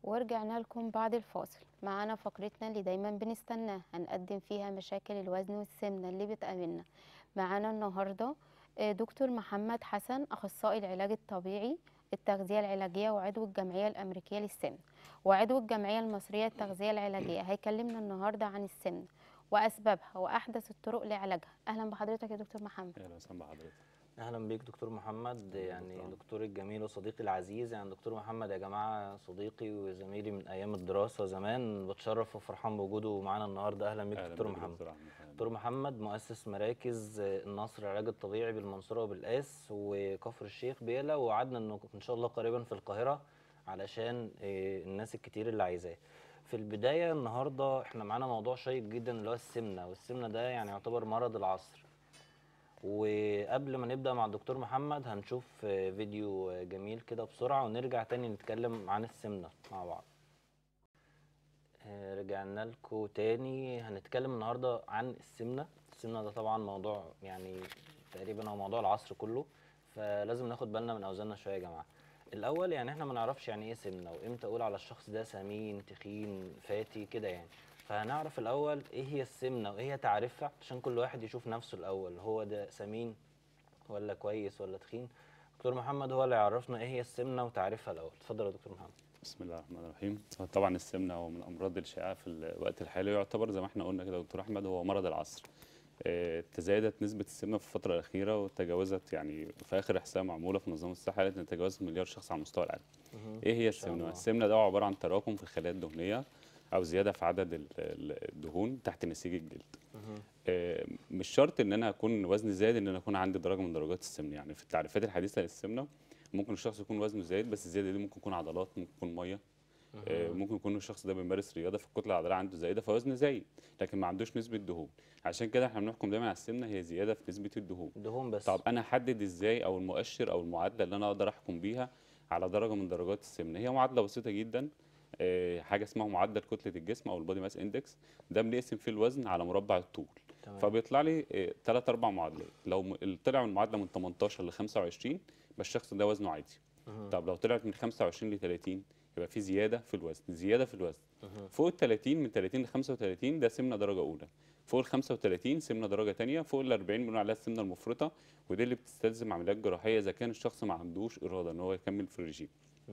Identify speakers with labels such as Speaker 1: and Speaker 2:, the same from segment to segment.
Speaker 1: ورجعنا لكم بعد الفاصل معانا فقرتنا اللي دايما بنستناها هنقدم فيها مشاكل الوزن والسمنة اللي بتقابلنا معانا النهاردة آه، دكتور محمد حسن أخصائي العلاج الطبيعي التغذية العلاجية وعضو الجمعية الأمريكية للسمنة وعضو الجمعية المصرية للتغذية العلاجية هيكلمنا النهاردة عن السمنة وأسبابها وأحدث الطرق لعلاجها أهلا بحضرتك يا دكتور محمد
Speaker 2: اهلا وسهلا بحضرتك
Speaker 3: اهلا بيك دكتور محمد يعني
Speaker 2: طبعا.
Speaker 3: دكتور الجميل وصديقي العزيز يعني دكتور محمد يا جماعه صديقي وزميلي من ايام الدراسه زمان بتشرف وفرحان بوجوده معانا النهارده اهلا بيك
Speaker 2: اهلا
Speaker 3: دكتور
Speaker 2: بك يا
Speaker 3: محمد
Speaker 2: دكتور احمد أهلاً
Speaker 3: دكتور محمد مؤسس مراكز النصر العلاج الطبيعي بالمنصوره وبالقاس وكفر الشيخ بيلا ووعدنا انه ان شاء الله قريبا في القاهره علشان آه، الناس الكتير اللي عايزاه في البدايه النهارده احنا معانا موضوع شيق جدا اللي هو السمنه والسمنه ده يعني يعتبر مرض العصر وقبل ما نبدأ مع الدكتور محمد هنشوف آه، فيديو آه، جميل كده بسرعة ونرجع تاني نتكلم عن السمنة مع بعض آه، رجعنا لكم تاني هنتكلم النهاردة عن السمنة السمنة ده طبعا موضوع يعني تقريبا هو موضوع العصر كله فلازم ناخد بالنا من أوزاننا شوية يا جماعة الأول يعني احنا ما نعرفش يعني ايه سمنة وامتى أقول على الشخص ده سمين تخين فاتي كده يعني فهنعرف الأول ايه هي السمنة وايه هي تعريفها عشان كل واحد يشوف نفسه الأول هو ده سمين ولا كويس ولا تخين دكتور محمد هو اللي يعرفنا ايه هي السمنة وتعريفها الأول اتفضل يا دكتور محمد
Speaker 2: بسم الله الرحمن الرحيم طبعا السمنه هو من الامراض الشائعه في الوقت الحالي يعتبر زي ما احنا قلنا كده يا دكتور احمد هو مرض العصر آه، تزايدت نسبة السمنة في الفترة الأخيرة وتجاوزت يعني في آخر إحصاء معمولة في منظمة الصحة قالت إن تجاوزت مليار شخص على مستوى العالم. إيه هي
Speaker 3: ما شاء
Speaker 2: السمنة؟
Speaker 3: الله.
Speaker 2: السمنة ده عبارة عن تراكم في الخلايا الدهنية أو زيادة في عدد ال- ال- الدهون تحت نسيج الجلد. آه، مش شرط ان انا اكون وزني زايد ان انا اكون عندي درجه من درجات السمنه يعني في التعريفات الحديثه للسمنه ممكن الشخص يكون وزنه زايد بس الزياده دي ممكن تكون عضلات ممكن تكون ميه آه، ممكن يكون الشخص ده بيمارس رياضه فالكتله العضليه عنده زايده فوزنه زايد لكن ما عندوش نسبه دهون عشان كده احنا بنحكم دايما على السمنه هي زياده في نسبه الدهون
Speaker 3: دهون بس
Speaker 2: طب انا احدد ازاي او المؤشر او المعادله اللي انا اقدر احكم بيها على درجه من درجات السمنه هي معادله بسيطه جدا آه، حاجه اسمها معدل كتله الجسم او البودي ماس اندكس ده بنقسم فيه الوزن على مربع الطول
Speaker 3: تمام.
Speaker 2: فبيطلع لي ثلاث اربع معادلات لو م- طلع من المعادله من 18 ل 25 يبقى الشخص ده وزنه عادي طب لو طلعت من 25 ل 30 يبقى في زياده في الوزن زياده في الوزن فوق ال 30 من 30 ل 35 ده سمنه درجه اولى فوق ال 35 سمنه درجه ثانيه فوق ال 40 بنقول عليها السمنه المفرطه ودي اللي بتستلزم عمليات جراحيه اذا كان الشخص ما عندوش اراده ان هو يكمل في الرجيم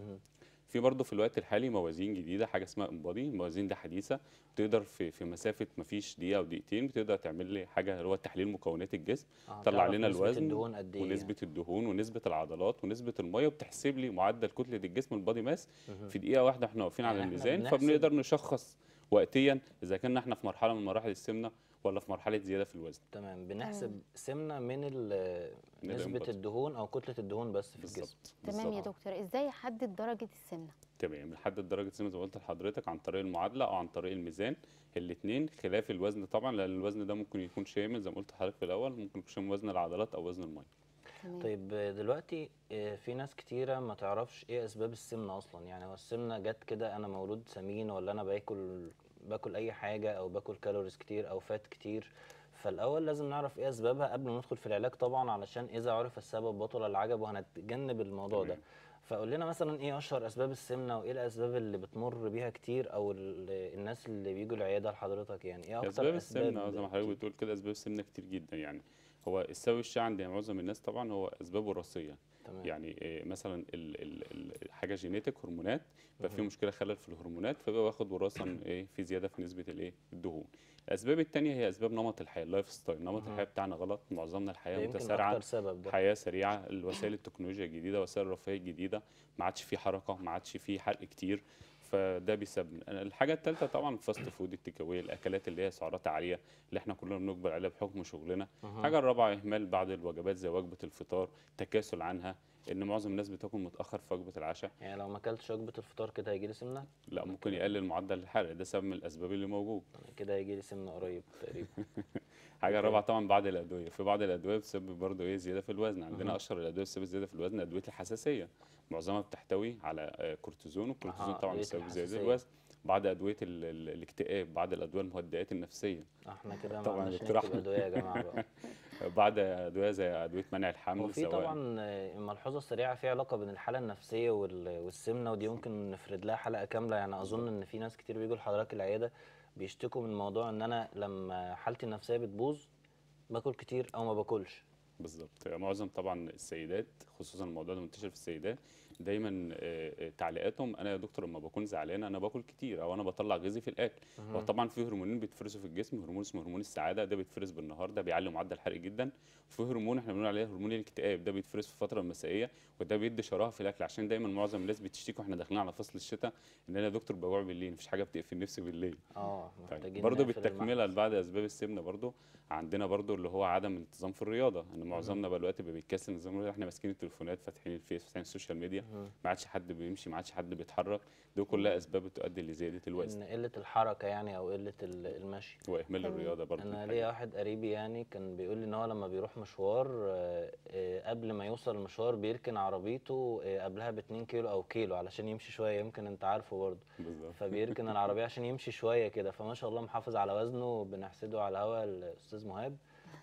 Speaker 2: في برضه في الوقت الحالي موازين جديده حاجه اسمها امبادي الموازين دي حديثه بتقدر في في مسافه ما فيش دقيقه او دقيقتين بتقدر تعمل لي حاجه اللي هو تحليل مكونات الجسم
Speaker 3: آه،
Speaker 2: تطلع
Speaker 3: تعرف
Speaker 2: لنا
Speaker 3: نسبة
Speaker 2: الوزن
Speaker 3: الدهون قد إيه
Speaker 2: ونسبه الدهون ونسبه العضلات ونسبه الميه وبتحسب لي معدل كتله الجسم البادي ماس في دقيقه واحده احنا واقفين على
Speaker 3: يعني إحنا
Speaker 2: الميزان
Speaker 3: بنحسب-
Speaker 2: فبنقدر نشخص وقتيا اذا كنا احنا في مرحله من مراحل السمنه ولا في مرحله زياده في الوزن
Speaker 3: تمام بنحسب سمنة من ال-
Speaker 2: من
Speaker 3: نسبة
Speaker 2: الإنبوت.
Speaker 3: الدهون أو كتلة الدهون بس في الجسم
Speaker 2: بالظبط
Speaker 1: تمام يا
Speaker 2: بالظبط.
Speaker 1: دكتور إزاي أحدد درجة السمنة
Speaker 2: تمام بنحدد درجه السمنه زي ما قلت لحضرتك عن طريق المعادله او عن طريق الميزان الاثنين خلاف الوزن طبعا لان الوزن ده ممكن يكون شامل زي ما قلت لحضرتك في الاول ممكن يكون شامل وزن العضلات او وزن الميه
Speaker 1: تمام
Speaker 3: طيب آه، دلوقتي آه، في ناس كتيرة ما تعرفش ايه اسباب السمنة اصلا يعني هو السمنة جت كده انا مولود سمين ولا انا باكل باكل اي حاجة او باكل كالوريز كتير او فات كتير فالاول لازم نعرف ايه اسبابها قبل ما ندخل في العلاج طبعا علشان اذا عرف السبب بطل العجب وهنتجنب الموضوع ده
Speaker 2: تمام.
Speaker 3: فقول لنا مثلا ايه اشهر اسباب السمنة وايه الاسباب اللي بتمر بيها كتير او ال- الناس اللي بيجوا العيادة لحضرتك يعني ايه اكتر
Speaker 2: اسباب
Speaker 3: اسباب
Speaker 2: السمنه زي ما حضرتك
Speaker 3: بت-
Speaker 2: بتقول كده اسباب السمنه كتير جدا يعني هو السبب الشائع عند معظم الناس طبعا هو اسباب وراثيه
Speaker 3: تمام.
Speaker 2: يعني إيه مثلا ال ال ال حاجه جينيتك هرمونات يبقى في مشكله خلل في الهرمونات فبيبقى واخد وراثه ايه في زياده في نسبه الايه الدهون الاسباب الثانيه هي اسباب نمط الحياه اللايف ستايل نمط الحياه بتاعنا غلط معظمنا الحياه
Speaker 3: ده يمكن
Speaker 2: متسارعه
Speaker 3: اكتر سبب ده
Speaker 2: حياه سريعه الوسائل التكنولوجيا الجديده وسائل الرفاهيه الجديده ما عادش في حركه ما عادش في حرق كتير فده بيسبب الحاجه الثالثه طبعا الفاست فود التيك الاكلات اللي هي سعرات عاليه اللي احنا كلنا بنقبل عليها بحكم شغلنا الحاجه الرابعه اهمال بعض الوجبات زي وجبه الفطار تكاسل عنها ان معظم الناس بتاكل متاخر في وجبه العشاء
Speaker 3: يعني لو ما اكلتش وجبة الفطار كده هيجي لي سمنة
Speaker 2: لا ممكن يقلل معدل الحرق ده سبب من الاسباب اللي موجود
Speaker 3: كده هيجي لي سمنة قريب تقريبا
Speaker 2: حاجه رابعه طبعا بعض الادويه في بعض الادويه بتسبب برضه ايه زياده في الوزن عندنا
Speaker 3: مهم.
Speaker 2: اشهر الادويه بتسبب زياده في الوزن ادويه الحساسيه معظمها بتحتوي على آه، كورتيزون والكورتيزون
Speaker 3: أها،
Speaker 2: طبعا
Speaker 3: أدوية
Speaker 2: بيسبب زياده
Speaker 3: الحساسية.
Speaker 2: الوزن بعض ادويه ال- ال- الاكتئاب بعض الادويه المهدئات النفسيه
Speaker 3: احنا كده ما
Speaker 2: طبعاً
Speaker 3: عندناش
Speaker 2: دكتور
Speaker 3: نكتب
Speaker 2: أحمد.
Speaker 3: ادويه يا جماعه بقى
Speaker 2: بعض ادويه زي ادويه منع الحمل
Speaker 3: وفي
Speaker 2: سواء
Speaker 3: طبعا آه، ملحوظه سريعه في علاقه بين الحاله النفسيه وال- والسمنه ودي ممكن نفرد لها حلقه كامله يعني اظن ان في ناس كتير بيجوا لحضرتك العياده بيشتكوا من موضوع ان انا لما حالتي النفسيه بتبوظ باكل كتير او ما باكلش
Speaker 2: بالظبط معظم طبعا السيدات خصوصا الموضوع ده منتشر في السيدات دايما آه، آه، تعليقاتهم انا يا دكتور لما بكون زعلان انا باكل كتير او انا بطلع غذي في الاكل هو طبعا في هرمونين بيتفرزوا في الجسم هرمون اسمه هرمون السعاده ده بيتفرز بالنهار ده بيعلي معدل الحرق جدا وفي هرمون احنا بنقول عليه هرمون الاكتئاب ده بيتفرز في الفتره المسائيه وده بيدي شراهه في الاكل عشان دايما معظم الناس بتشتكي واحنا داخلين على فصل الشتاء ان انا يا دكتور بجوع بالليل مفيش حاجه بتقفل نفسي بالليل
Speaker 3: اه
Speaker 2: طيب
Speaker 3: محتاجين
Speaker 2: برضه
Speaker 3: نقفل
Speaker 2: بالتكمله
Speaker 3: المحبس.
Speaker 2: لبعض اسباب السمنه برضه عندنا برضه اللي هو عدم الانتظام في الرياضه ان معظمنا بقى دلوقتي بقى بيتكسل نظام الرياضه احنا ماسكين التليفونات فاتحين الفيس فاتحين السوشيال ميديا
Speaker 3: مم.
Speaker 2: ما عادش حد بيمشي ما عادش حد بيتحرك دي كلها اسباب بتؤدي لزياده الوزن
Speaker 3: ان قله الحركه يعني او قله ال- المشي
Speaker 2: واهمال
Speaker 1: تمام.
Speaker 2: الرياضه برضه
Speaker 3: انا
Speaker 2: من
Speaker 3: ليا
Speaker 2: الحاجات.
Speaker 3: واحد قريبي يعني كان بيقول لي ان هو لما بيروح مشوار آه، آه، قبل ما يوصل المشوار بيركن عربيته آه، قبلها ب 2 كيلو او كيلو علشان يمشي شويه يمكن انت عارفه برضه
Speaker 2: بالظبط
Speaker 3: فبيركن العربيه عشان يمشي شويه كده فما شاء الله محافظ على وزنه بنحسده على الهوا الاستاذ مهاب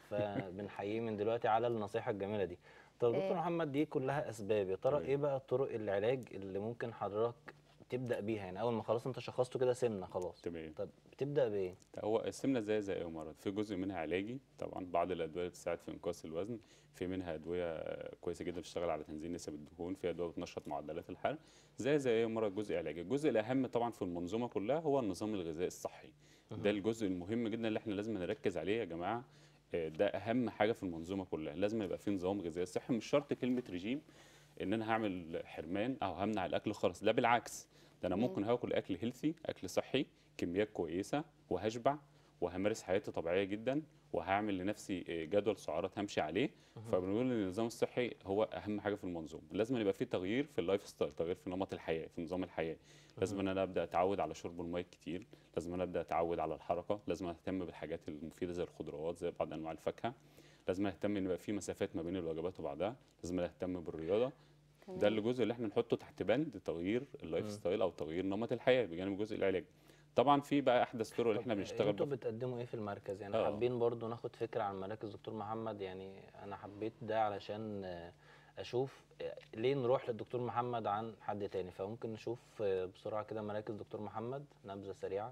Speaker 3: فبنحييه من دلوقتي على النصيحه الجميله دي طب دكتور
Speaker 1: إيه.
Speaker 3: محمد دي كلها اسباب يا ترى
Speaker 2: تمام.
Speaker 3: ايه بقى طرق العلاج اللي ممكن حضرتك تبدا بيها يعني اول ما خلاص انت شخصته كده سمنه خلاص
Speaker 2: تمام
Speaker 3: طب بتبدا بايه
Speaker 2: هو السمنه زي زي اي مرض في جزء منها علاجي طبعا بعض الادويه بتساعد في انقاص الوزن في منها ادويه آه، كويسه جدا بتشتغل على تنزيل نسب الدهون في ادويه بتنشط معدلات الحرق زي زي اي مرض جزء علاجي الجزء الاهم طبعا في المنظومه كلها هو النظام الغذائي الصحي ده الجزء المهم جدا اللي احنا لازم نركز عليه يا جماعه آه، ده اهم حاجه في المنظومه كلها لازم يبقى في نظام غذائي صحي مش شرط كلمه رجيم ان انا هعمل حرمان او همنع الاكل خالص لا بالعكس ده انا
Speaker 1: مم.
Speaker 2: ممكن هاكل اكل هيلثي اكل صحي كميات كويسه وهشبع وهمارس حياتي طبيعيه جدا وهعمل لنفسي آه، جدول سعرات همشي عليه فبنقول ان النظام الصحي هو اهم حاجه في المنظومه لازم يبقى في تغيير في اللايف ستايل تغيير في نمط الحياه في نظام الحياه لازم ان انا ابدا اتعود على شرب الميه كتير لازم انا ابدا اتعود على الحركه لازم اهتم بالحاجات المفيده زي الخضروات زي بعض انواع الفاكهه لازم اهتم ان يبقى في مسافات ما بين الوجبات وبعضها لازم اهتم بالرياضه ده
Speaker 1: تمام.
Speaker 2: الجزء اللي احنا نحطه تحت بند تغيير اللايف
Speaker 3: مم.
Speaker 2: ستايل او تغيير نمط الحياه بجانب الجزء العلاجي طبعا في بقى احدث طرق اللي
Speaker 3: طب
Speaker 2: احنا بنشتغل
Speaker 3: انتوا
Speaker 2: بها
Speaker 3: بتقدموا ايه في المركز يعني
Speaker 2: آه.
Speaker 3: حابين برضو ناخد فكره عن مراكز دكتور محمد يعني انا حبيت ده علشان آه، اشوف آه، ليه نروح للدكتور محمد عن حد تاني فممكن نشوف آه، بسرعه كده مراكز دكتور محمد نبذه سريعه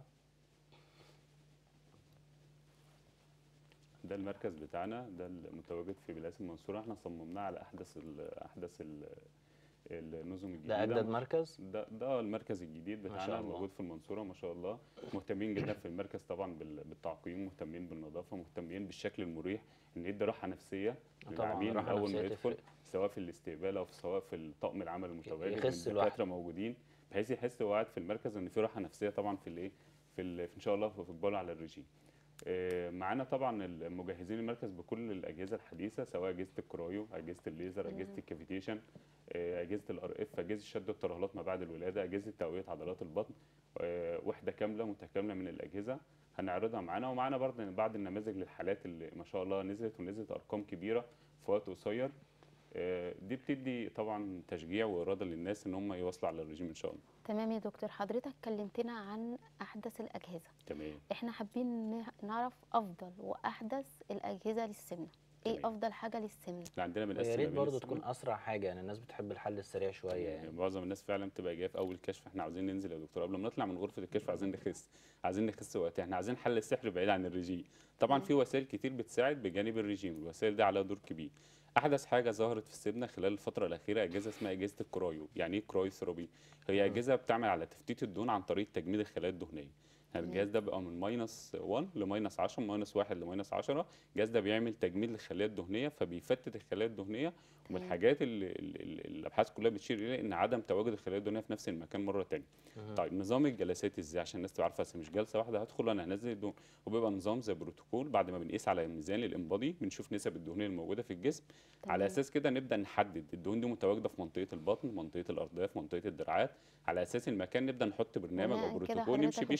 Speaker 2: ده المركز بتاعنا ده المتواجد في بلاد المنصوره احنا صممناه على احدث ال احدث ال النظم الجديده
Speaker 3: ده اجدد مركز
Speaker 2: ده ده المركز الجديد
Speaker 3: ما شاء
Speaker 2: بتاعنا
Speaker 3: الله.
Speaker 2: موجود في المنصوره ما شاء الله مهتمين جدا في المركز طبعا بال- بالتعقيم مهتمين بالنظافه مهتمين بالشكل المريح ان يدي راحه نفسيه
Speaker 3: طبعا
Speaker 2: للعميل من
Speaker 3: راحة
Speaker 2: اول ما
Speaker 3: نفسية
Speaker 2: يدخل
Speaker 3: تفرق.
Speaker 2: سواء في الاستقبال او في- سواء في الطاقم العمل المتواجد
Speaker 3: يخس
Speaker 2: الدكاتره موجودين بحيث يحس وهو قاعد في المركز ان في راحه نفسيه طبعا في الايه في, ال- في ان شاء الله في اقبال على الرجيم آه، معانا طبعا المجهزين المركز بكل الاجهزه الحديثه سواء اجهزه الكرايو اجهزه الليزر اجهزه الكافيتيشن آه، اجهزه الار اف اجهزه شد الترهلات ما بعد الولاده اجهزه تقويه عضلات البطن آه، وحده كامله متكامله من الاجهزه هنعرضها معانا ومعانا برضه بعض النماذج للحالات اللي ما شاء الله نزلت ونزلت ارقام كبيره في وقت قصير آه، دي بتدي طبعا تشجيع واراده للناس ان هم يواصلوا على الرجيم ان شاء الله
Speaker 1: تمام يا دكتور حضرتك كلمتنا عن احدث الاجهزه
Speaker 2: تمام
Speaker 1: احنا حابين ن- نعرف افضل واحدث الاجهزه للسمنه ايه
Speaker 2: تمام.
Speaker 1: افضل حاجه للسمنه
Speaker 2: احنا عندنا
Speaker 3: ويا
Speaker 2: بنقسم
Speaker 3: ريت
Speaker 2: ما بين
Speaker 3: برضو
Speaker 2: السمنة.
Speaker 3: تكون اسرع حاجه يعني الناس بتحب الحل السريع شويه
Speaker 2: يعني
Speaker 3: يعني
Speaker 2: معظم الناس فعلا بتبقى جايه في اول كشف احنا عاوزين ننزل يا دكتور قبل ما نطلع من غرفه الكشف عايزين نخس عايزين نخس وقتها احنا عايزين حل السحر بعيد عن الرجيم طبعا
Speaker 1: مم.
Speaker 2: في وسائل كتير بتساعد بجانب الرجيم الوسائل دي عليها دور كبير احدث حاجه ظهرت في السمنه خلال الفتره الاخيره اجهزه اسمها اجهزه الكرايو يعني ايه كرايو ثيرابي هي
Speaker 3: مم.
Speaker 2: اجهزه بتعمل على تفتيت الدهون عن طريق تجميد الخلايا الدهنيه يعني الجهاز ده بيبقى من ماينس 1 لماينس 10 ماينس 1 لماينس 10 الجهاز ده بيعمل تجميد للخلايا الدهنيه فبيفتت الخلايا الدهنيه ومن
Speaker 1: تمام.
Speaker 2: الحاجات اللي اللي- اللي الابحاث كلها بتشير اليه ان عدم تواجد الخلايا الدهنيه في نفس المكان مره ثانيه
Speaker 3: مهم.
Speaker 2: طيب نظام الجلسات ازاي عشان الناس تبقى عارفه أصل مش جلسه واحده هدخل انا هنزل الدهون وبيبقى نظام زي بروتوكول بعد ما بنقيس على الميزان الانبادي بنشوف نسب الدهون الموجوده في الجسم على
Speaker 1: تمام.
Speaker 2: اساس كده نبدا نحدد الدهون دي متواجده في منطقه البطن منطقه الارداف منطقه الدراعات على اساس المكان نبدا نحط برنامج او
Speaker 1: بناء كده
Speaker 2: بروتوكول نمشي
Speaker 1: حضرتك
Speaker 2: بيه شهري
Speaker 1: بتحدد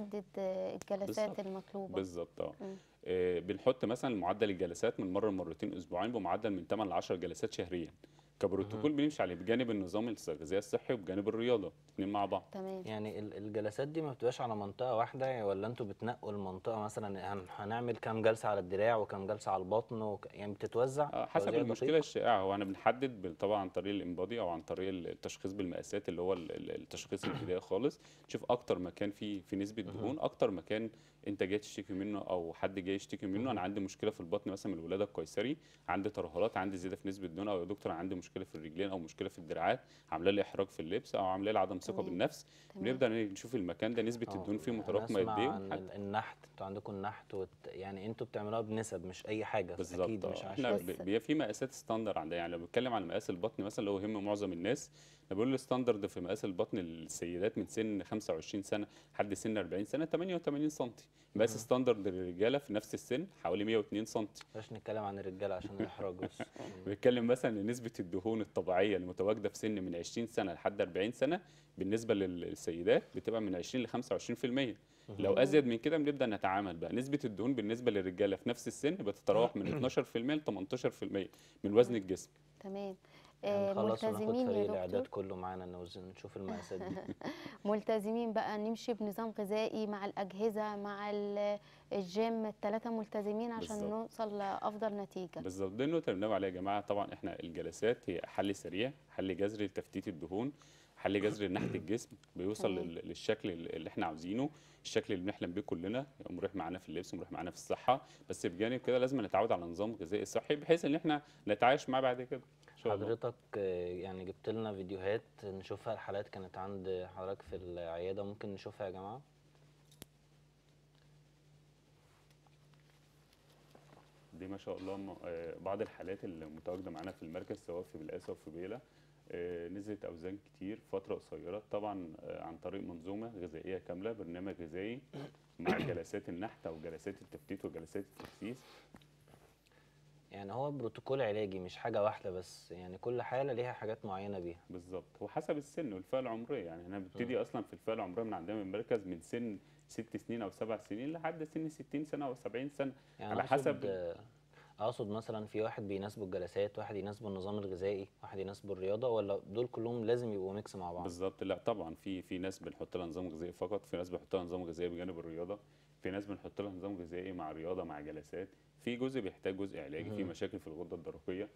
Speaker 1: نحدد آه، الجلسات
Speaker 2: بالظبط.
Speaker 1: المطلوبة
Speaker 2: بالظبط اه
Speaker 1: مم.
Speaker 2: آه، بنحط مثلا معدل الجلسات من مره لمرتين اسبوعين بمعدل من 8 ل 10 جلسات شهريا كبروتوكول بنمشي عليه بجانب النظام الغذائي الصحي وبجانب الرياضه الاثنين مع بعض
Speaker 1: تمام
Speaker 3: يعني ال- الجلسات دي ما بتبقاش على منطقة واحدة يعني ولا انتوا بتنقوا المنطقة مثلا هن- هنعمل كام جلسة على الدراع وكام جلسة على البطن وك... يعني بتتوزع
Speaker 2: آه، حسب
Speaker 3: توزيع
Speaker 2: المشكله
Speaker 3: دقيق؟
Speaker 2: الشائعه هو انا بنحدد بال- طبعا عن طريق الانبادي او عن طريق التشخيص بالمقاسات اللي هو ال- ال- التشخيص البدائي خالص نشوف اكتر مكان فيه في نسبه دهون اكتر مكان انت جاي تشتكي منه او حد جاي يشتكي منه انا عندي مشكله في البطن مثلا من الولاده القيصري عندي ترهلات عندي زياده في نسبه دهون او يا دكتور انا عندي مشكله في الرجلين او مشكله في الدراعات عامله لي احراج في اللبس او عامله لي عدم ثقه
Speaker 1: تمام.
Speaker 2: بالنفس
Speaker 1: تمام.
Speaker 2: بنبدا نشوف المكان ده نسبه
Speaker 3: آه،
Speaker 2: الدهون فيه
Speaker 3: أنا
Speaker 2: متراكمه
Speaker 3: أسمع
Speaker 2: قد ايه
Speaker 3: عن
Speaker 2: ونحدد.
Speaker 3: ال- النحت انتوا عندكم النحت وت... يعني انتوا بتعملوها بنسب مش اي حاجة اكيد
Speaker 2: بالظبط
Speaker 3: مش
Speaker 2: آه.
Speaker 3: عشان
Speaker 2: احنا
Speaker 1: بس-
Speaker 2: ب- بيبقى في مقاسات ستاندر عندنا يعني لو بنتكلم عن مقاس البطن مثلا اللي هو يهم معظم الناس انا بقول الستاندرد في مقاس البطن للسيدات من سن 25 سنه لحد سن 40 سنه 88 سم مقاس ستاندرد للرجاله في نفس السن حوالي 102 سم
Speaker 3: بلاش نتكلم عن الرجالة عشان الاحراج بس
Speaker 2: بنتكلم مثلا ان نسبه الدهون الطبيعيه المتواجده في سن من 20 سنه لحد 40 سنه بالنسبه للسيدات بتبقى من 20 ل 25% لو ازيد من كده بنبدا نتعامل بقى نسبه الدهون بالنسبه للرجاله في نفس السن بتتراوح من 12% ل 18% من وزن الجسم
Speaker 1: تمام آه،
Speaker 3: نخلص وناخد
Speaker 1: ملتزمين
Speaker 3: فريق
Speaker 1: يا
Speaker 3: الاعداد
Speaker 1: دكتور
Speaker 3: كله معانا نوزن نشوف المقاسات دي
Speaker 1: ملتزمين بقى نمشي بنظام غذائي مع الأجهزة مع ال- الجيم الثلاثة ملتزمين عشان
Speaker 2: بالظبط.
Speaker 1: نوصل لأفضل نتيجة
Speaker 2: بالظبط دي النقطه اللي بنقول عليها يا جماعه طبعا احنا الجلسات هي حل سريع حل جذري لتفتيت الدهون حل جذري لنحت الجسم بيوصل
Speaker 1: تمام.
Speaker 2: لل- للشكل اللي احنا عاوزينه الشكل اللي بنحلم بيه كلنا مريح معانا في اللبس ومريح معانا في الصحه بس بجانب كده لازم نتعود على نظام غذائي صحي بحيث ان احنا نتعايش معاه بعد كده ان شاء الله
Speaker 3: حضرتك آه، يعني جبت لنا فيديوهات نشوفها الحالات كانت عند حضرتك في العيادة ممكن نشوفها يا جماعة
Speaker 2: دي ما شاء الله م- آه، بعض الحالات اللي متواجده معانا في المركز سواء في بالقاسه وفي بيلا آه، نزلت اوزان كتير في فتره قصيره طبعا آه، عن طريق منظومه غذائيه كامله برنامج غذائي مع جلسات النحت او جلسات التفتيت وجلسات التخسيس
Speaker 3: يعني هو بروتوكول علاجي مش حاجة واحدة بس يعني كل حالة ليها حاجات معينة بيها
Speaker 2: بالظبط وحسب السن والفئه العمريه يعني احنا بنبتدي اصلا في الفئه العمريه من عندنا من المركز من سن ست سنين او سبع سنين لحد سن 60 سنه او 70 سنه
Speaker 3: يعني
Speaker 2: على
Speaker 3: أقصد-
Speaker 2: حسب
Speaker 3: آه، اقصد مثلا في واحد بيناسبه الجلسات واحد يناسبه النظام الغذائي واحد يناسبه الرياضة ولا دول كلهم لازم يبقوا ميكس مع بعض
Speaker 2: بالظبط لا طبعا في في ناس بنحط لها نظام غذائي فقط في ناس بنحط لها نظام غذائي بجانب الرياضه في ناس بنحط لها نظام غذائي مع رياضه مع جلسات في جزء بيحتاج جزء علاجي في
Speaker 3: مهم.
Speaker 2: مشاكل في الغده الدرقيه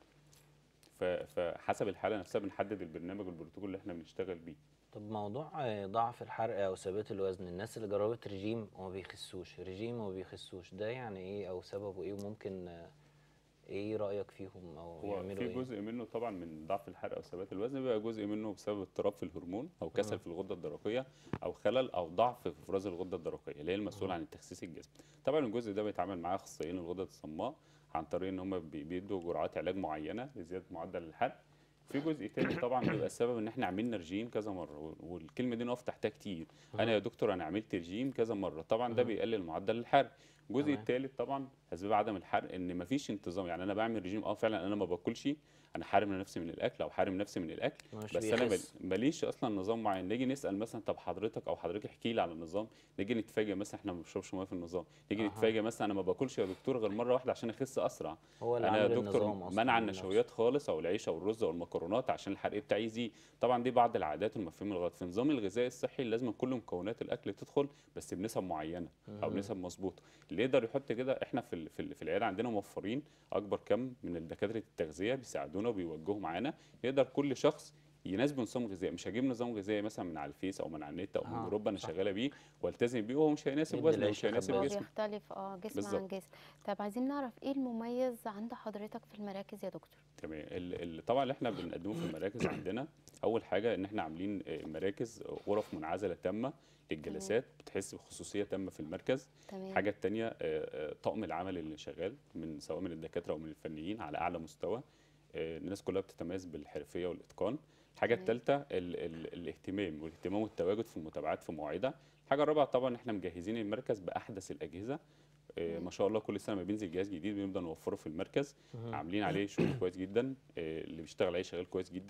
Speaker 2: ف- فحسب الحاله نفسها بنحدد البرنامج والبروتوكول اللي احنا بنشتغل بيه
Speaker 3: طب موضوع آه، ضعف الحرق او ثبات الوزن الناس اللي جربت رجيم وما بيخسوش رجيم وما بيخسوش ده يعني ايه او سببه ايه وممكن آه، ايه رأيك فيهم او
Speaker 2: هو
Speaker 3: يعملوا
Speaker 2: في
Speaker 3: ايه
Speaker 2: جزء منه طبعا من ضعف الحرق او ثبات الوزن بيبقى جزء منه بسبب اضطراب في الهرمون او كسل في الغده الدرقيه او خلل او ضعف في افراز الغده الدرقيه اللي هي المسؤوله عن تخسيس الجسم طبعا الجزء ده بيتعامل معاه اخصائيين الغدد الصماء عن طريق ان هم بي- بيدوا جرعات علاج معينه لزياده معدل الحرق في جزء تاني طبعا بيبقى السبب ان احنا عملنا رجيم كذا مره وال- والكلمه دي نقف تحتها كتير انا يا دكتور انا عملت رجيم كذا مره طبعا ده بيقلل معدل الحرق الجزء
Speaker 3: تمام.
Speaker 2: الثالث طبعا اسباب عدم الحرق ان مفيش انتظام يعني انا بعمل رجيم اه فعلا انا ما باكلش انا حارم نفسي من الاكل او حارم نفسي من الاكل
Speaker 3: مش
Speaker 2: بس انا
Speaker 3: بيخس.
Speaker 2: مال- ماليش اصلا نظام معين نيجي نسال مثلا طب حضرتك او حضرتك احكي لي على النظام نيجي نتفاجئ مثلا احنا ما بنشربش ميه في النظام نيجي
Speaker 3: أها.
Speaker 2: نتفاجئ مثلا انا ما باكلش يا دكتور غير مره واحده عشان اخس اسرع
Speaker 3: هو اللي
Speaker 2: انا يا
Speaker 3: عامل
Speaker 2: دكتور
Speaker 3: النظام أصلاً
Speaker 2: منع
Speaker 3: من نفسه.
Speaker 2: النشويات خالص او العيش او الرز او المكرونات عشان الحرق بتاعي يزيد طبعا دي بعض العادات والمفاهيم الغلط في النظام الغذائي الصحي لازم كل مكونات الاكل تدخل بس بنسب معينه او
Speaker 3: مم.
Speaker 2: بنسب مظبوطه اللي يقدر يحط كده احنا في ال- في ال- في العياده عندنا موفرين اكبر كم من الدكاتره التغذيه بيساعدونا وبيوجهوا معانا يقدر كل شخص يناسبه نظام غذائي مش هجيب نظام غذائي مثلا من على الفيس او من على النت او من
Speaker 3: آه،
Speaker 2: جروب انا
Speaker 3: صح.
Speaker 2: شغاله بيه والتزم بيه وهو مش هيناسب
Speaker 3: ندي
Speaker 2: وزني
Speaker 3: العيش
Speaker 2: مش هيناسب
Speaker 3: لخبازه.
Speaker 1: هو
Speaker 2: جسمي
Speaker 1: بيختلف اه جسم عن
Speaker 2: بالظبط.
Speaker 1: جسم طب عايزين نعرف ايه المميز عند حضرتك في المراكز يا دكتور
Speaker 2: تمام ال- ال- طبعا اللي احنا بنقدمه في المراكز عندنا اول حاجه ان احنا عاملين آه، مراكز آه، غرف منعزله تامه للجلسات بتحس بخصوصيه تامه في المركز
Speaker 1: تمام
Speaker 2: الحاجه الثانيه طقم العمل اللي شغال من سواء من الدكاتره او من الفنيين على اعلى مستوى آه، الناس كلها بتتميز بالحرفيه والاتقان الحاجه
Speaker 1: تمام.
Speaker 2: الثالثه ال ال الاهتمام والاهتمام والتواجد في المتابعات في مواعيدها الحاجه الرابعه طبعا احنا مجهزين المركز باحدث الاجهزه آه،
Speaker 1: مم.
Speaker 2: ما شاء الله كل سنه ما بينزل جهاز جديد بنبدا نوفره في المركز
Speaker 3: مهم.
Speaker 2: عاملين عليه شغل كويس جدا آه، اللي بيشتغل عليه شغال كويس جدا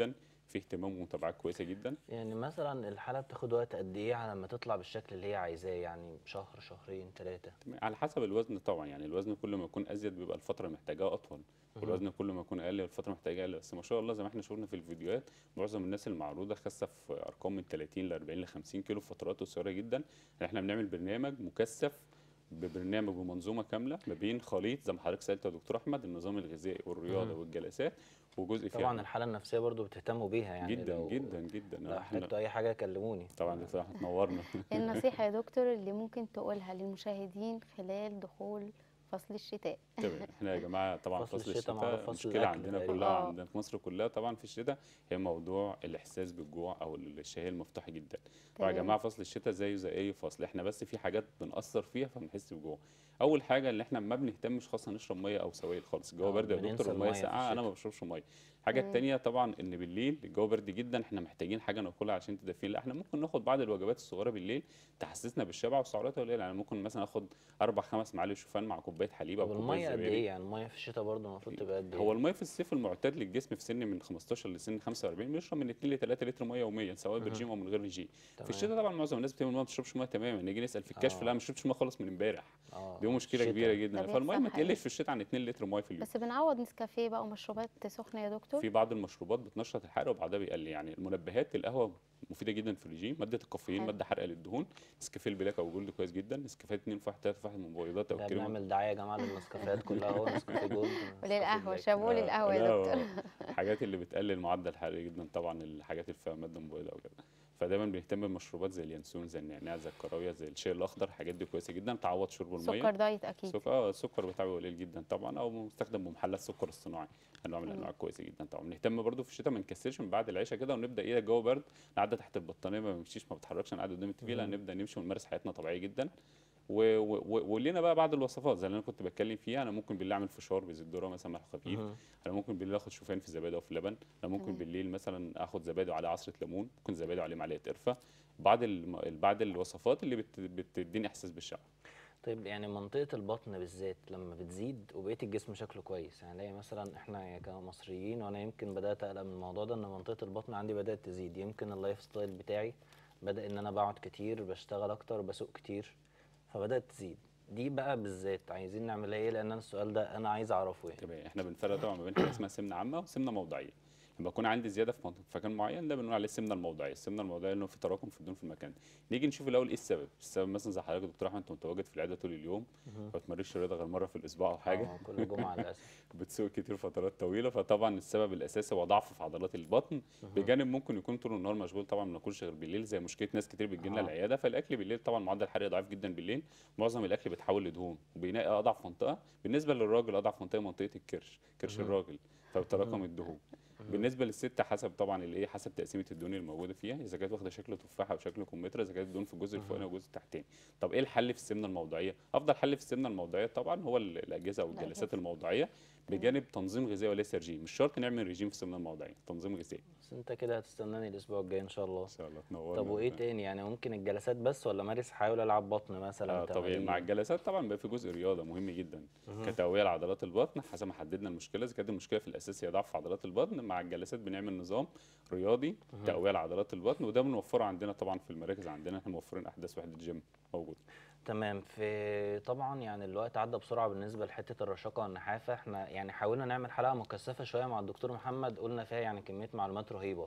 Speaker 2: في اهتمام ومتابعات كويسه جدا
Speaker 3: يعني مثلا الحاله بتاخد وقت قد ايه على ما تطلع بالشكل اللي هي عايزاه يعني شهر شهرين ثلاثه
Speaker 2: على حسب الوزن طبعا يعني الوزن كل ما يكون ازيد بيبقى الفتره محتاجاه اطول والوزن كل ما يكون اقل الفتره محتاجاه اقل بس ما شاء الله زي ما احنا شفنا في الفيديوهات معظم الناس المعروضه خاسه في ارقام من 30 ل 40 ل 50 كيلو في فترات قصيره جدا احنا بنعمل برنامج مكثف ببرنامج ومنظومه كامله ما بين خليط زي ما حضرتك سالت يا دكتور احمد النظام الغذائي والرياضه
Speaker 3: مم.
Speaker 2: والجلسات وجزء فيها
Speaker 3: طبعا الحاله النفسيه برضو بتهتموا بيها يعني
Speaker 2: جدا
Speaker 3: لو
Speaker 2: جدا جدا
Speaker 3: لو
Speaker 2: احنا
Speaker 3: احتجتوا اي حاجه كلموني
Speaker 2: طبعا دكتور احمد نورنا
Speaker 1: النصيحة يا دكتور اللي ممكن تقولها للمشاهدين خلال دخول فصل الشتاء
Speaker 2: تمام احنا يا جماعه طبعا
Speaker 3: فصل
Speaker 2: فصل
Speaker 3: الشتاء
Speaker 2: الشتاء
Speaker 3: معروف فصل
Speaker 2: مشكله
Speaker 3: الأكل
Speaker 2: عندنا
Speaker 3: تقريباً.
Speaker 2: كلها
Speaker 1: آه.
Speaker 2: عندنا في مصر كلها طبعا في الشتاء هي موضوع الاحساس بالجوع او الشهيه المفتوحه جدا طبعا يا
Speaker 1: تمام.
Speaker 2: جماعه فصل الشتاء زيه زي اي فصل احنا بس في حاجات بنأثر فيها فبنحس بجوع اول حاجه اللي احنا ما بنهتمش خالص نشرب ميه او سوائل خالص الجو
Speaker 3: آه،
Speaker 2: برد يا
Speaker 3: بننسى
Speaker 2: دكتور الميه
Speaker 3: المية في
Speaker 2: ساقعه انا ما
Speaker 3: الشتاء.
Speaker 2: بشربش ميه الحاجه
Speaker 1: مم.
Speaker 2: التانيه طبعا ان بالليل الجو برد جدا احنا محتاجين حاجه ناكلها عشان تدفينا لا احنا ممكن ناخد بعض الوجبات الصغيره بالليل تحسسنا بالشبع والسعرات قليله يعني ممكن مثلا اخد اربع خمس معالق شوفان مع كوبايه حليب او
Speaker 3: طب
Speaker 2: كوبايه
Speaker 3: الميه قد
Speaker 2: زبادي
Speaker 3: ايه يعني الميه في الشتاء برضو المفروض تبقى قد ايه
Speaker 2: هو الميه في الصيف المعتاد للجسم في سن من 15 لسن 45 بيشرب من 2 ل 3 لتر ميه يوميا سواء
Speaker 3: مهم.
Speaker 2: بالجيم او من غير الجيم في
Speaker 3: تمام.
Speaker 2: الشتاء طبعا معظم الناس بتعمل ما بتشربش ميه تماما نيجي نسال في الكشف
Speaker 3: آه.
Speaker 2: لا ما شربتش ميه خالص من امبارح
Speaker 3: اه
Speaker 2: دي مشكله
Speaker 3: الشتاء.
Speaker 2: كبيره
Speaker 1: ده
Speaker 2: جدا
Speaker 1: بيحصل
Speaker 2: فالميه ما
Speaker 1: حقيقي.
Speaker 2: تقلش في الشتاء عن 2 لتر ميه في اليوم
Speaker 1: بس بنعوض نسكافيه بقى ومشروبات سخنة يا دكتور
Speaker 2: في بعض المشروبات بتنشط الحرق وبعدها بيقل يعني المنبهات القهوه مفيده جدا في الرجيم ماده الكافيين
Speaker 1: حلو.
Speaker 2: ماده حرقه للدهون نسكافيه البلاك او جولد كويس جدا نسكافيه 2 في 1 3 في 1 من مبيضات او
Speaker 3: ده
Speaker 2: كريمه
Speaker 3: بنعمل دعايه يا جماعه للنسكافيهات كلها اهو نسكافيه جولد نسكافيه
Speaker 1: وللقهوة
Speaker 3: بلاك.
Speaker 1: شابوه
Speaker 2: آه،
Speaker 1: للقهوة يا
Speaker 2: لا،
Speaker 1: دكتور
Speaker 2: هو الحاجات اللي بتقلل معدل الحرق جدا طبعا الحاجات اللي فيها ماده مبيضه او كده فدايما بنهتم بمشروبات زي اليانسون زي النعناع زي الكراويه زي الشاي الاخضر الحاجات دي كويسه جدا تعوض شرب الميه
Speaker 1: سكر دايت أكيد
Speaker 2: سكر اه السكر بتاعه قليل جدا طبعا او مستخدم بمحلات السكر الصناعي انواع من
Speaker 1: مم.
Speaker 2: الانواع كويسه جدا طبعا بنهتم برضو في الشتاء ما نكسلش من بعد العشاء كده ونبدا ايه الجو برد نقعد تحت البطانيه ما بنمشيش ما بتحركش نقعد قدام التي في لا
Speaker 3: مم.
Speaker 2: نبدا نمشي ونمارس حياتنا طبيعيه جدا و- و- و- ولينا بقى بعض الوصفات زي اللي انا كنت بتكلم فيها انا ممكن بالليل اعمل فشار بزيت ذره مثلا ملح خفيف
Speaker 3: مهم.
Speaker 2: انا ممكن بالليل اخد شوفان في زبادي او في لبن انا ممكن
Speaker 1: تمام.
Speaker 2: بالليل مثلا اخد زبادي وعليه عصره ليمون ممكن زبادي وعليه معلقه قرفه بعض الم... بعض الوصفات اللي بت... بتديني احساس بالشبع
Speaker 3: طيب يعني منطقة البطن بالذات لما بتزيد وبقية الجسم شكله كويس يعني الاقي مثلا احنا يا كمصريين وانا يمكن بدأت اقلق من الموضوع ده ان منطقة البطن عندي بدأت تزيد يمكن اللايف ستايل بتاعي بدأ ان انا بقعد كتير بشتغل اكتر بسوق كتير فبدأت تزيد دي بقى بالذات عايزين نعمل ايه لان انا السؤال ده انا عايز اعرفه يعني
Speaker 2: تمام احنا بنفرق طبعا ما بين حاجه اسمها سمنه عامه وسمنه موضعيه لما يكون عندي زياده في منطقه في مكان معين ده بنقول عليه السمنه الموضعيه السمنه الموضعيه انه في تراكم في الدهون في المكان نيجي نشوف الاول ايه السبب السبب مثلا زي حضرتك يا دكتور احمد انت متواجد في العياده طول اليوم ما بتمارسش رياضه غير مره في الاسبوع او حاجه
Speaker 3: آه، كل جمعة للاسف
Speaker 2: بتسوق كتير فترات طويله فطبعا السبب الاساسي هو ضعف في عضلات البطن بجانب ممكن يكون طول النهار مشغول طبعا ما بناكلش غير بالليل زي مشكله ناس كتير بتجي لنا
Speaker 3: آه.
Speaker 2: العياده فالاكل بالليل طبعا معدل الحرق ضعيف جدا بالليل معظم الاكل بيتحول لدهون وبينقي اضعف منطقه بالنسبه للراجل اضعف منطقه منطقه الكرش كرش
Speaker 3: مهم.
Speaker 2: الراجل فبتراكم
Speaker 3: مهم.
Speaker 2: الدهون بالنسبه للست حسب طبعا الايه حسب تقسيمه الدهون الموجوده فيها اذا كانت واخده شكل تفاحه او شكل كمثرى اذا كانت الدهون في الجزء الفوقاني والجزء التحتاني طب ايه الحل في السمنه الموضعيه افضل حل في السمنه الموضعيه طبعا هو ال- الاجهزه او
Speaker 1: الأجهزة.
Speaker 2: الجلسات الموضعيه بجانب تنظيم غذائي وليس رجيم مش شرط نعمل رجيم في السمنه الموضعيه تنظيم غذائي
Speaker 3: بس انت كده هتستناني الاسبوع الجاي ان شاء الله
Speaker 2: ان شاء الله تنورنا
Speaker 3: طب وايه تاني يعني ممكن الجلسات بس ولا مارس حاول العب بطن مثلا
Speaker 2: آه طبيعي مع
Speaker 3: تمارين؟
Speaker 2: الجلسات طبعا بيبقى في جزء رياضه مهم جدا
Speaker 3: مهم.
Speaker 2: كتقويه لعضلات البطن حسب ما حددنا المشكله اذا كانت المشكله في الاساس هي ضعف في عضلات البطن مع الجلسات بنعمل نظام رياضي
Speaker 3: مهم.
Speaker 2: تقويه لعضلات البطن وده بنوفره عندنا طبعا في المراكز عندنا احنا موفرين احدث وحده جيم موجوده
Speaker 3: تمام في طبعا يعني الوقت عدى بسرعه بالنسبه لحته الرشاقه والنحافه احنا يعني حاولنا نعمل حلقه مكثفه شويه مع الدكتور محمد قلنا فيها يعني كميه معلومات رهيبه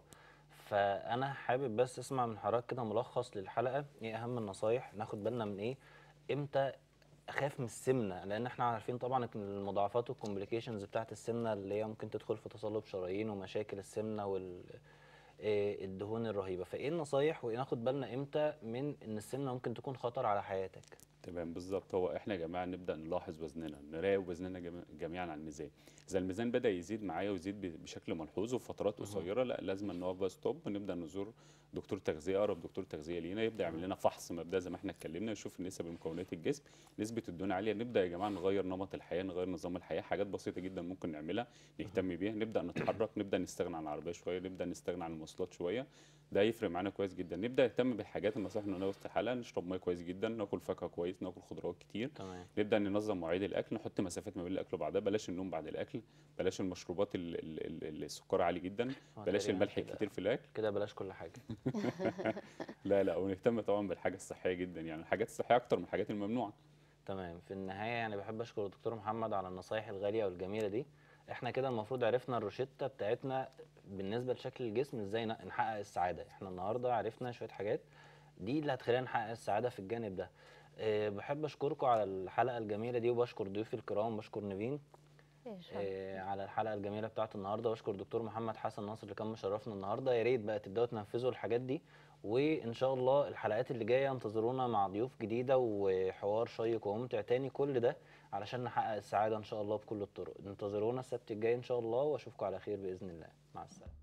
Speaker 3: فانا حابب بس اسمع من حضرتك كده ملخص للحلقه ايه اهم النصايح ناخد بالنا من ايه امتى اخاف من السمنه لان احنا عارفين طبعا إن المضاعفات والكومبليكيشنز بتاعت السمنه اللي هي ممكن تدخل في تصلب شرايين ومشاكل السمنه وال إيه الدهون الرهيبه فايه النصايح وناخد بالنا امتى من ان السمنه ممكن تكون خطر على حياتك
Speaker 2: تمام بالظبط هو احنا يا جماعه نبدا نلاحظ وزننا نراقب وزننا جمي- جميعا على الميزان اذا الميزان بدا يزيد معايا ويزيد ب- بشكل ملحوظ وفي فترات
Speaker 3: مهم.
Speaker 2: قصيره لا لازم نقف بقى ستوب ونبدا نزور دكتور تغذيه اقرب دكتور تغذيه لينا يبدا يعمل لنا فحص مبدئي زي ما احنا اتكلمنا نشوف نسب مكونات الجسم نسبه الدهون عاليه نبدا يا جماعه نغير نمط الحياه نغير نظام الحياه حاجات بسيطه جدا ممكن نعملها نهتم بيها نبدا نتحرك نبدا نستغنى عن العربيه شويه نبدا نستغنى عن المواصلات شويه ده يفرق معانا كويس جدا نبدا نهتم بالحاجات النصائح اللي قلناها وسط الحلقه نشرب ميه كويس جدا ناكل فاكهه كويس كويس ناكل خضروات كتير
Speaker 3: تمام
Speaker 2: نبدا ننظم مواعيد الاكل نحط مسافات ما بين الاكل وبعدها بلاش النوم بعد الاكل بلاش المشروبات ال- ال- ال- اللي السكر عالي جدا
Speaker 3: هو
Speaker 2: بلاش
Speaker 3: تقريباً
Speaker 2: الملح
Speaker 3: كده-
Speaker 2: الكتير في الاكل
Speaker 3: كده بلاش كل حاجه
Speaker 2: لا لا ونهتم طبعا بالحاجه الصحيه جدا يعني الحاجات الصحيه اكتر من الحاجات الممنوعه
Speaker 3: تمام في النهايه يعني بحب اشكر الدكتور محمد على النصايح الغاليه والجميله دي احنا كده المفروض عرفنا الروشته بتاعتنا بالنسبه لشكل الجسم ازاي ن- نحقق السعاده احنا النهارده عرفنا شويه حاجات دي اللي هتخلينا نحقق السعاده في الجانب ده أه بحب اشكركم على الحلقه الجميله دي وبشكر ضيوفي الكرام بشكر نيفين
Speaker 1: إن شاء الله.
Speaker 3: آه، على الحلقه الجميله بتاعت النهارده واشكر دكتور محمد حسن ناصر اللي كان مشرفنا النهارده يا ريت بقى تبداوا تنفذوا الحاجات دي وان شاء الله الحلقات اللي جايه انتظرونا مع ضيوف جديده وحوار شيق وممتع تاني كل ده علشان نحقق السعاده ان شاء الله بكل الطرق انتظرونا السبت الجاي ان شاء الله واشوفكم على خير باذن الله مع السلامه